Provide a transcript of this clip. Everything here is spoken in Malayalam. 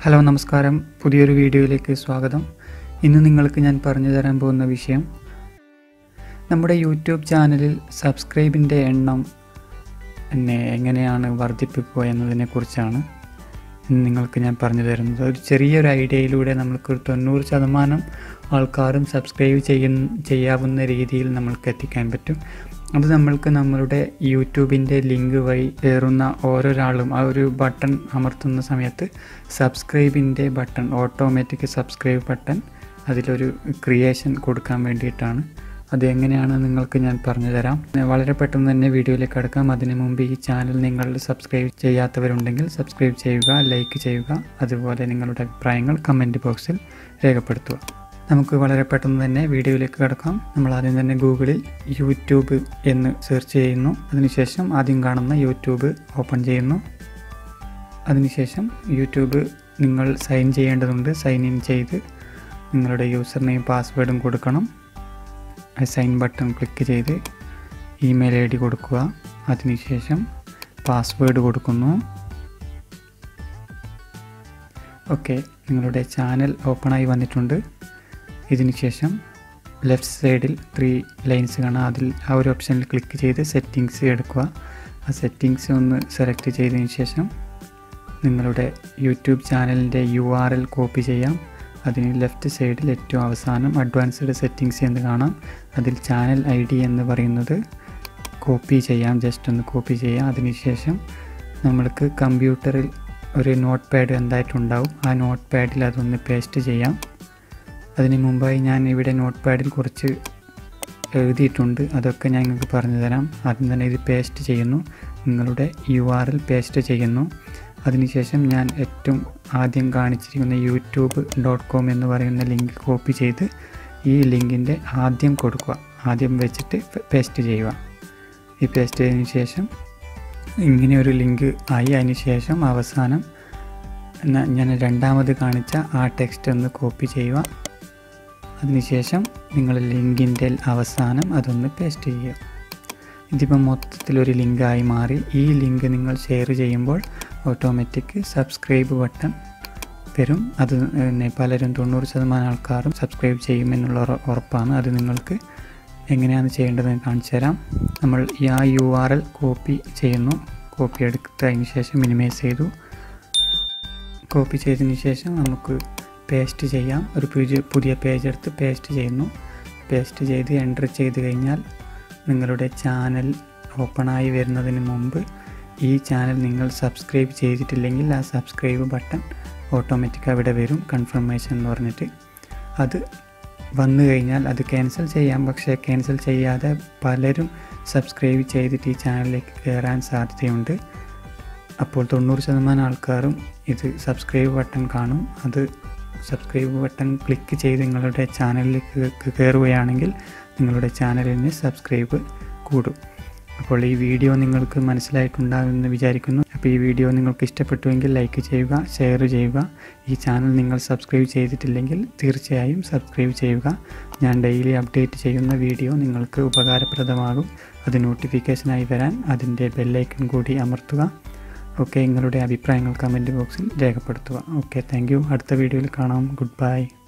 ഹലോ നമസ്കാരം പുതിയൊരു വീഡിയോയിലേക്ക് സ്വാഗതം ഇന്ന് നിങ്ങൾക്ക് ഞാൻ പറഞ്ഞു തരാൻ പോകുന്ന വിഷയം നമ്മുടെ യൂട്യൂബ് ചാനലിൽ സബ്സ്ക്രൈബിൻ്റെ എണ്ണം എന്നെ എങ്ങനെയാണ് വർദ്ധിപ്പിക്കുക എന്നതിനെക്കുറിച്ചാണ് ഇന്ന് നിങ്ങൾക്ക് ഞാൻ പറഞ്ഞു തരുന്നത് ഒരു ചെറിയൊരു ഐഡിയയിലൂടെ നമുക്ക് ഒരു തൊണ്ണൂറ് ശതമാനം ആൾക്കാരും സബ്സ്ക്രൈബ് ചെയ്യുന്ന ചെയ്യാവുന്ന രീതിയിൽ നമ്മൾക്ക് എത്തിക്കാൻ പറ്റും അത് നമ്മൾക്ക് നമ്മളുടെ യൂട്യൂബിൻ്റെ ലിങ്ക് വഴി കയറുന്ന ഓരോരാളും ആ ഒരു ബട്ടൺ അമർത്തുന്ന സമയത്ത് സബ്സ്ക്രൈബിൻ്റെ ബട്ടൺ ഓട്ടോമാറ്റിക് സബ്സ്ക്രൈബ് ബട്ടൺ അതിലൊരു ക്രിയേഷൻ കൊടുക്കാൻ വേണ്ടിയിട്ടാണ് അത് എങ്ങനെയാണ് നിങ്ങൾക്ക് ഞാൻ പറഞ്ഞു തരാം വളരെ പെട്ടെന്ന് തന്നെ വീഡിയോയിലേക്ക് കടക്കാം അതിനു മുമ്പ് ഈ ചാനൽ നിങ്ങൾ സബ്സ്ക്രൈബ് ചെയ്യാത്തവരുണ്ടെങ്കിൽ സബ്സ്ക്രൈബ് ചെയ്യുക ലൈക്ക് ചെയ്യുക അതുപോലെ നിങ്ങളുടെ അഭിപ്രായങ്ങൾ കമൻറ്റ് ബോക്സിൽ രേഖപ്പെടുത്തുക നമുക്ക് വളരെ പെട്ടെന്ന് തന്നെ വീഡിയോയിലേക്ക് കിടക്കാം നമ്മൾ ആദ്യം തന്നെ ഗൂഗിളിൽ യൂട്യൂബ് എന്ന് സെർച്ച് ചെയ്യുന്നു അതിനുശേഷം ആദ്യം കാണുന്ന യൂട്യൂബ് ഓപ്പൺ ചെയ്യുന്നു അതിനുശേഷം യൂട്യൂബ് നിങ്ങൾ സൈൻ ചെയ്യേണ്ടതുണ്ട് സൈൻ ഇൻ ചെയ്ത് നിങ്ങളുടെ യൂസർ നെയിം പാസ്വേഡും കൊടുക്കണം സൈൻ ബട്ടൺ ക്ലിക്ക് ചെയ്ത് ഇമെയിൽ ഐ ഡി കൊടുക്കുക അതിനുശേഷം പാസ്വേഡ് കൊടുക്കുന്നു ഓക്കെ നിങ്ങളുടെ ചാനൽ ഓപ്പണായി വന്നിട്ടുണ്ട് ഇതിനുശേഷം ലെഫ്റ്റ് സൈഡിൽ ത്രീ ലൈൻസ് കാണാം അതിൽ ആ ഒരു ഓപ്ഷനിൽ ക്ലിക്ക് ചെയ്ത് സെറ്റിങ്സ് എടുക്കുക ആ സെറ്റിങ്സ് ഒന്ന് സെലക്ട് ചെയ്തതിന് ശേഷം നിങ്ങളുടെ യൂട്യൂബ് ചാനലിൻ്റെ യു ആർ എൽ കോപ്പി ചെയ്യാം അതിന് ലെഫ്റ്റ് സൈഡിൽ ഏറ്റവും അവസാനം അഡ്വാൻസ്ഡ് സെറ്റിങ്സ് എന്ന് കാണാം അതിൽ ചാനൽ ഐ ഡി എന്ന് പറയുന്നത് കോപ്പി ചെയ്യാം ജസ്റ്റ് ഒന്ന് കോപ്പി ചെയ്യാം അതിനുശേഷം നമ്മൾക്ക് കമ്പ്യൂട്ടറിൽ ഒരു നോട്ട് പാഡ് എന്തായിട്ടുണ്ടാവും ആ നോട്ട് പാഡിൽ അതൊന്ന് പേസ്റ്റ് ചെയ്യാം അതിന് മുമ്പായി ഞാൻ ഇവിടെ നോട്ട് പാഡിൽ കുറച്ച് എഴുതിയിട്ടുണ്ട് അതൊക്കെ ഞാൻ നിങ്ങൾക്ക് പറഞ്ഞു തരാം ആദ്യം തന്നെ ഇത് പേസ്റ്റ് ചെയ്യുന്നു നിങ്ങളുടെ യു ആർ എൽ പേസ്റ്റ് ചെയ്യുന്നു അതിനുശേഷം ഞാൻ ഏറ്റവും ആദ്യം കാണിച്ചിരിക്കുന്ന യൂട്യൂബ് ഡോട്ട് കോം എന്ന് പറയുന്ന ലിങ്ക് കോപ്പി ചെയ്ത് ഈ ലിങ്കിൻ്റെ ആദ്യം കൊടുക്കുക ആദ്യം വെച്ചിട്ട് പേസ്റ്റ് ചെയ്യുക ഈ പേസ്റ്റ് ചെയ്തതിന് ശേഷം ഇങ്ങനെ ഒരു ലിങ്ക് ആയി അതിന് ശേഷം അവസാനം ഞാൻ രണ്ടാമത് കാണിച്ച ആ ടെക്സ്റ്റ് ഒന്ന് കോപ്പി ചെയ്യുക അതിനുശേഷം നിങ്ങൾ ലിങ്കിൻ്റെ അവസാനം അതൊന്ന് പേസ്റ്റ് ചെയ്യുക ഇതിപ്പം മൊത്തത്തിലൊരു ലിങ്കായി മാറി ഈ ലിങ്ക് നിങ്ങൾ ഷെയർ ചെയ്യുമ്പോൾ ഓട്ടോമാറ്റിക് സബ്സ്ക്രൈബ് ബട്ടൺ വരും അത് പിന്നെ പലരും തൊണ്ണൂറ് ശതമാനം ആൾക്കാരും സബ്സ്ക്രൈബ് ചെയ്യുമെന്നുള്ള ഉറപ്പാണ് അത് നിങ്ങൾക്ക് എങ്ങനെയാണ് ചെയ്യേണ്ടതെന്ന് കാണിച്ചു തരാം നമ്മൾ ഈ ആ യു ആർ എൽ കോപ്പി ചെയ്യുന്നു കോപ്പി എടുത്തതിന് ശേഷം മിനിമൈസ് ചെയ്തു കോപ്പി ചെയ്തതിന് ശേഷം നമുക്ക് പേസ്റ്റ് ചെയ്യാം ഒരു പുതിയ പുതിയ പേജ് എടുത്ത് പേസ്റ്റ് ചെയ്യുന്നു പേസ്റ്റ് ചെയ്ത് എൻ്റർ ചെയ്ത് കഴിഞ്ഞാൽ നിങ്ങളുടെ ചാനൽ ഓപ്പണായി വരുന്നതിന് മുമ്പ് ഈ ചാനൽ നിങ്ങൾ സബ്സ്ക്രൈബ് ചെയ്തിട്ടില്ലെങ്കിൽ ആ സബ്സ്ക്രൈബ് ബട്ടൺ ഓട്ടോമാറ്റിക് അവിടെ വരും കൺഫർമേഷൻ എന്ന് പറഞ്ഞിട്ട് അത് വന്നു കഴിഞ്ഞാൽ അത് ക്യാൻസൽ ചെയ്യാം പക്ഷേ ക്യാൻസൽ ചെയ്യാതെ പലരും സബ്സ്ക്രൈബ് ചെയ്തിട്ട് ഈ ചാനലിലേക്ക് കയറാൻ സാധ്യതയുണ്ട് അപ്പോൾ തൊണ്ണൂറ് ശതമാനം ആൾക്കാരും ഇത് സബ്സ്ക്രൈബ് ബട്ടൺ കാണും അത് സബ്സ്ക്രൈബ് ബട്ടൺ ക്ലിക്ക് ചെയ്ത് നിങ്ങളുടെ ചാനലിലേക്ക് കയറുകയാണെങ്കിൽ നിങ്ങളുടെ ചാനലിന് സബ്സ്ക്രൈബ് കൂടും അപ്പോൾ ഈ വീഡിയോ നിങ്ങൾക്ക് മനസ്സിലായിട്ടുണ്ടാകുമെന്ന് വിചാരിക്കുന്നു അപ്പോൾ ഈ വീഡിയോ നിങ്ങൾക്ക് ഇഷ്ടപ്പെട്ടുവെങ്കിൽ ലൈക്ക് ചെയ്യുക ഷെയർ ചെയ്യുക ഈ ചാനൽ നിങ്ങൾ സബ്സ്ക്രൈബ് ചെയ്തിട്ടില്ലെങ്കിൽ തീർച്ചയായും സബ്സ്ക്രൈബ് ചെയ്യുക ഞാൻ ഡെയിലി അപ്ഡേറ്റ് ചെയ്യുന്ന വീഡിയോ നിങ്ങൾക്ക് ഉപകാരപ്രദമാകും അത് നോട്ടിഫിക്കേഷനായി വരാൻ അതിൻ്റെ ബെല്ലൈക്കൺ കൂടി അമർത്തുക ഓക്കെ നിങ്ങളുടെ അഭിപ്രായങ്ങൾ കമൻറ്റ് ബോക്സിൽ രേഖപ്പെടുത്തുക ഓക്കെ താങ്ക് അടുത്ത വീഡിയോയിൽ കാണാം ഗുഡ് ബൈ